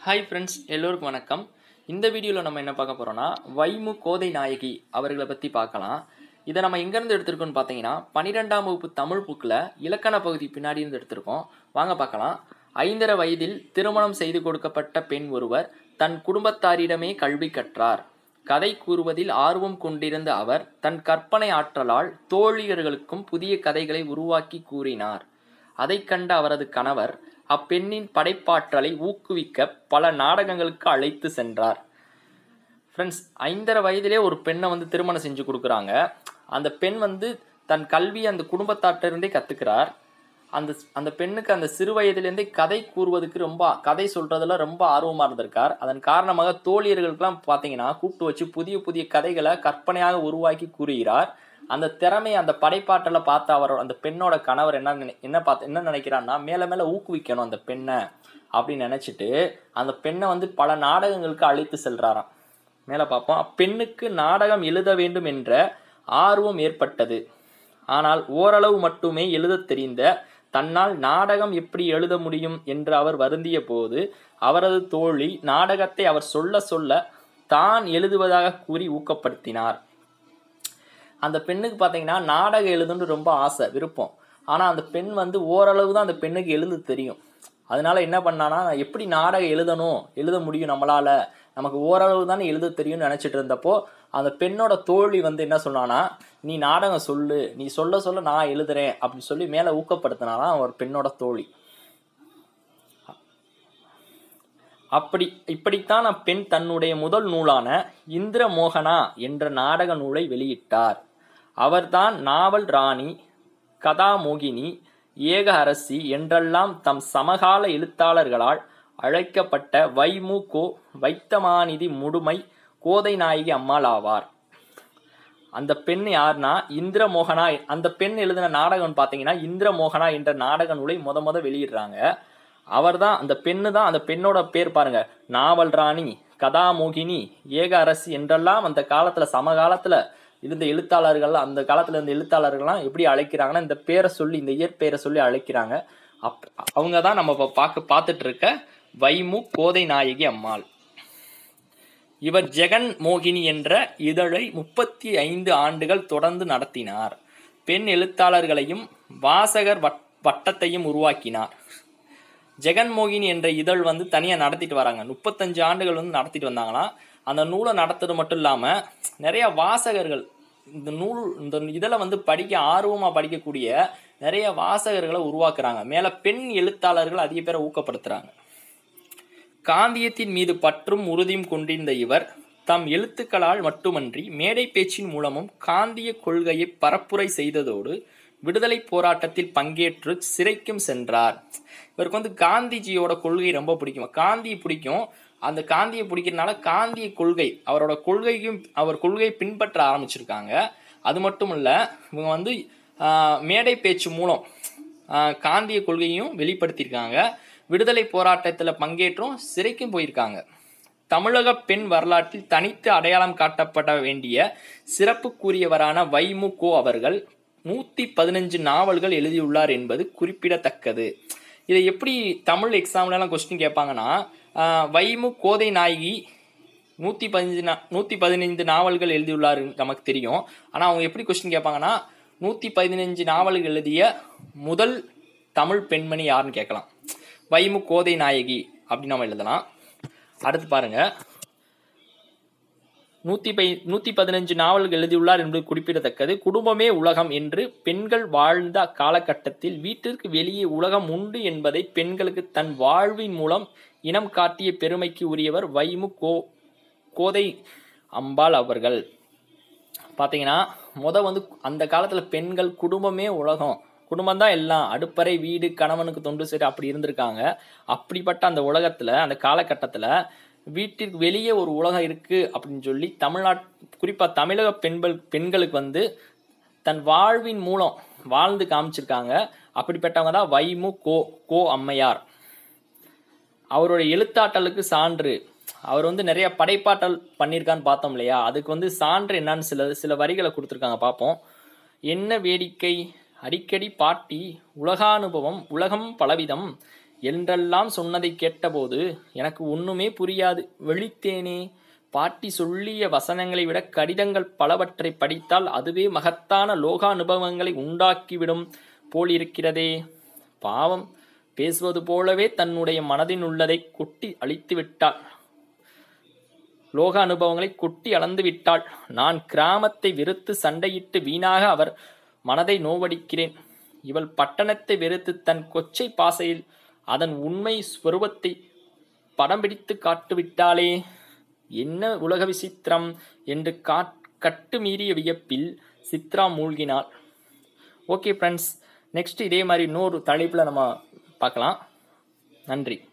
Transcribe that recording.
hi friends எல்லோருக்கும் வணக்கம் இந்த வீடியோவில் நம்ம என்ன பார்க்க போகிறோம்னா வைமு கோதை நாயகி அவர்களை பற்றி பார்க்கலாம் இதை நம்ம எங்கேருந்து எடுத்திருக்கோம்னு பார்த்தீங்கன்னா பன்னிரெண்டாம் வகுப்பு தமிழ் புக்கில் இலக்கண பகுதி பின்னாடி இருந்து எடுத்திருக்கோம் வாங்க பார்க்கலாம் ஐந்தரை வயதில் திருமணம் செய்து கொடுக்கப்பட்ட பெண் ஒருவர் தன் குடும்பத்தாரிடமே கல்வி கற்றார் கதை கூறுவதில் ஆர்வம் கொண்டிருந்த அவர் தன் கற்பனை ஆற்றலால் தோழியர்களுக்கும் புதிய கதைகளை உருவாக்கி கூறினார் அதைக் கண்ட அவரது கணவர் அப்பெண்ணின் படைப்பாற்றலை ஊக்குவிக்க பல நாடகங்களுக்கு அழைத்து சென்றார் ஃப்ரெண்ட்ஸ் ஐந்தரை வயதிலே ஒரு பெண்ணை வந்து திருமணம் செஞ்சு கொடுக்குறாங்க அந்த பெண் வந்து தன் கல்வி அந்த குடும்பத்தாட்டிலிருந்தே கற்றுக்கிறார் அந்த அந்த பெண்ணுக்கு அந்த சிறு வயதிலேருந்தே கதை கூறுவதற்கு ரொம்ப கதை சொல்கிறதுல ரொம்ப ஆர்வமாக இருந்திருக்கார் அதன் காரணமாக தோழியர்களுக்கெல்லாம் பார்த்தீங்கன்னா கூப்பிட்டு வச்சு புதிய புதிய கதைகளை கற்பனையாக உருவாக்கி கூறுகிறார் அந்த திறமை அந்த படைப்பாற்றலை பார்த்த அவர் அந்த பெண்ணோட கணவர் என்ன நினை என்ன பார்த்து என்ன நினைக்கிறான்னா மேலே மேலே ஊக்குவிக்கணும் அந்த பெண்ணை அப்படின்னு நினச்சிட்டு அந்த பெண்ணை வந்து பல நாடகங்களுக்கு அழைத்து செல்றாராம் மேலே பார்ப்போம் அப்பெண்ணுக்கு நாடகம் எழுத வேண்டும் என்ற ஆர்வம் ஏற்பட்டது ஆனால் ஓரளவு மட்டுமே எழுதத் தெரிந்த தன்னால் நாடகம் எப்படி எழுத முடியும் என்று அவர் வருந்திய போது அவரது தோழி நாடகத்தை அவர் சொல்ல சொல்ல தான் எழுதுவதாக கூறி ஊக்கப்படுத்தினார் அந்த பெண்ணுக்கு பார்த்தீங்கன்னா நாடகம் எழுதுன்னு ரொம்ப ஆசை விருப்பம் ஆனால் அந்த பெண் வந்து ஓரளவு தான் அந்த பெண்ணுக்கு எழுத தெரியும் அதனால என்ன பண்ணானா எப்படி நாடகம் எழுதணும் எழுத முடியும் நம்மளால நமக்கு ஓரளவு தானே எழுத தெரியும்னு நினச்சிட்டு இருந்தப்போ அந்த பெண்ணோட தோழி வந்து என்ன சொன்னானா நீ நாடகம் சொல்லு நீ சொல்ல சொல்ல நான் எழுதுறேன் அப்படின்னு சொல்லி மேலே ஊக்கப்படுத்தினானா ஒரு பெண்ணோட தோழி அப்படி இப்படித்தான் அப்பெண் தன்னுடைய முதல் நூலான இந்திர மோகனா என்ற நாடக நூலை வெளியிட்டார் அவர்தான் நாவல் ராணி கதாமோகினி ஏக அரசி என்றெல்லாம் தம் சமகால எழுத்தாளர்களால் அழைக்கப்பட்ட வைமு கோ வைத்தமாநிதி முடுமை கோதை நாயகி அம்மாள் ஆவார் அந்த பெண் யாருன்னா இந்திரமோகனா அந்த பெண் எழுதின நாடகம் பார்த்தீங்கன்னா இந்திரமோகனா என்ற நாடக நூலை முத முத வெளியிடுறாங்க அவர் தான் அந்த பெண்ணு தான் அந்த பெண்ணோட பேர் பாருங்க நாவல் ராணி கதாமோகினி ஏக அரசி என்றெல்லாம் அந்த காலத்துல சமகாலத்துல இருந்த எழுத்தாளர்கள் அந்த காலத்துல இருந்த எழுத்தாளர்கள்லாம் எப்படி அழைக்கிறாங்கன்னா இந்த பேரை சொல்லி இந்த இயற்பெயரை சொல்லி அழைக்கிறாங்க அப் அவங்க தான் நம்ம இப்போ பார்க்க பார்த்துட்டு இருக்க வைமு கோதை நாயகி அம்மாள் இவர் ஜெகன் மோகினி என்ற இதழை முப்பத்தி ஐந்து ஆண்டுகள் தொடர்ந்து நடத்தினார் பெண் எழுத்தாளர்களையும் வாசகர் வட் வட்டத்தையும் உருவாக்கினார் ஜெகன்மோகினி என்ற இதழ் வந்து தனியாக நடத்திட்டு வராங்க முப்பத்தஞ்சு ஆண்டுகள் வந்து நடத்திட்டு வந்தாங்களாம் அந்த நூலை நடத்துறது மட்டும் இல்லாமல் நிறைய வாசகர்கள் இந்த நூல் இந்த இதில் வந்து படிக்க ஆர்வமாக படிக்கக்கூடிய நிறைய வாசகர்களை உருவாக்குறாங்க மேலே பெண் எழுத்தாளர்கள் அதிக பேரை ஊக்கப்படுத்துகிறாங்க காந்தியத்தின் மீது பற்றும் உறுதியும் கொண்டிருந்த இவர் தம் எழுத்துக்களால் மட்டுமன்றி மேடை பேச்சின் மூலமும் காந்திய கொள்கையை பரப்புரை செய்ததோடு விடுதலை போராட்டத்தில் பங்கேற்று சிறைக்கும் சென்றார் இவருக்கு வந்து காந்திஜியோட கொள்கை ரொம்ப பிடிக்கும் காந்தி பிடிக்கும் அந்த காந்தியை பிடிக்கிறதுனால காந்திய கொள்கை அவரோட கொள்கையும் அவர் கொள்கையை பின்பற்ற ஆரம்பிச்சிருக்காங்க அது மட்டும் இல்லை இவங்க வந்து மேடை பேச்சு மூலம் காந்திய கொள்கையும் வெளிப்படுத்தியிருக்காங்க விடுதலை போராட்டத்தில் பங்கேற்றும் சிறைக்கும் போயிருக்காங்க தமிழக பெண் வரலாற்றில் தனித்து அடையாளம் காட்டப்பட வேண்டிய சிறப்புக்குரியவரான வைமு கோ அவர்கள் நூற்றி பதினஞ்சு நாவல்கள் எழுதியுள்ளார் என்பது குறிப்பிடத்தக்கது இதை எப்படி தமிழ் எக்ஸாம்லலாம் கொஸ்டின் கேட்பாங்கன்னா வைமு கோதை நாயகி நூற்றி பதினஞ்சு நா நூற்றி பதினைந்து நாவல்கள் எழுதியுள்ளார் நமக்கு தெரியும் ஆனால் அவங்க எப்படி கொஸ்டின் கேட்பாங்கன்னா நூற்றி பதினஞ்சு நாவல்கள் எழுதிய முதல் தமிழ் பெண்மணி யாருன்னு கேட்கலாம் வைமு கோதை நாயகி அப்படின்னு நம்ம எழுதலாம் அடுத்து பாருங்க நூற்றி பை நூற்றி பதினஞ்சு நாவல்கள் எழுதியுள்ளார் என்பது குறிப்பிடத்தக்கது குடும்பமே உலகம் என்று பெண்கள் வாழ்ந்த காலகட்டத்தில் வீட்டிற்கு வெளியே உலகம் உண்டு என்பதை பெண்களுக்கு தன் வாழ்வின் மூலம் இனம் காட்டிய பெருமைக்கு உரியவர் வைமு கோ கோதை அம்பாள் அவர்கள் பார்த்தீங்கன்னா முத வந்து அந்த காலத்தில் பெண்கள் குடும்பமே உலகம் குடும்பம் தான் எல்லாம் அடுப்பறை வீடு கணவனுக்கு தொண்டு சரி அப்படி இருந்திருக்காங்க அப்படிப்பட்ட அந்த உலகத்தில் அந்த காலகட்டத்தில் வீட்டிற்கு வெளியே ஒரு உலகம் இருக்குது அப்படின்னு சொல்லி தமிழ்நாட் குறிப்பாக தமிழக பெண்கள் பெண்களுக்கு வந்து தன் வாழ்வின் மூலம் வாழ்ந்து காமிச்சிருக்காங்க அப்படிப்பட்டவங்க தான் வைமு கோ கோ அம்மையார் அவருடைய எழுத்தாற்றலுக்கு சான்று அவர் வந்து நிறைய படைப்பாற்றல் பண்ணியிருக்கான்னு பார்த்தோம் இல்லையா அதுக்கு வந்து சான்று என்னன்னு சில சில வரிகளை கொடுத்துருக்காங்க பார்ப்போம் என்ன வேடிக்கை அடிக்கடி பாட்டி உலகானுபவம் உலகம் பலவிதம் என்றெல்லாம் சொன்னதை கேட்டபோது எனக்கு ஒண்ணுமே புரியாது வெளித்தேனே பாட்டி சொல்லிய வசனங்களை விட கடிதங்கள் பலவற்றை படித்தால் அதுவே மகத்தான லோகானுபவங்களை உண்டாக்கிவிடும் போலிருக்கிறதே பாவம் பேசுவது போலவே தன்னுடைய மனதில் உள்ளதை கொட்டி அழித்து விட்டாள் லோக அனுபவங்களை கொட்டி அளந்து விட்டாள் நான் கிராமத்தை வெறுத்து சண்டையிட்டு வீணாக அவர் மனதை நோவடிக்கிறேன் இவள் பட்டணத்தை வெறுத்து தன் கொச்சை பாசையில் அதன் உண்மை ஸ்வரூபத்தை படம் பிடித்து காட்டுவிட்டாளே என்ன உலக விசித்திரம் என்று காட் கட்டு மீறிய வியப்பில் சித்ரா மூழ்கினாள் ஓகே ஃப்ரெண்ட்ஸ் நெக்ஸ்ட் இதே மாதிரி இன்னொரு தலைப்பில் நம்ம பார்க்கலாம் நன்றி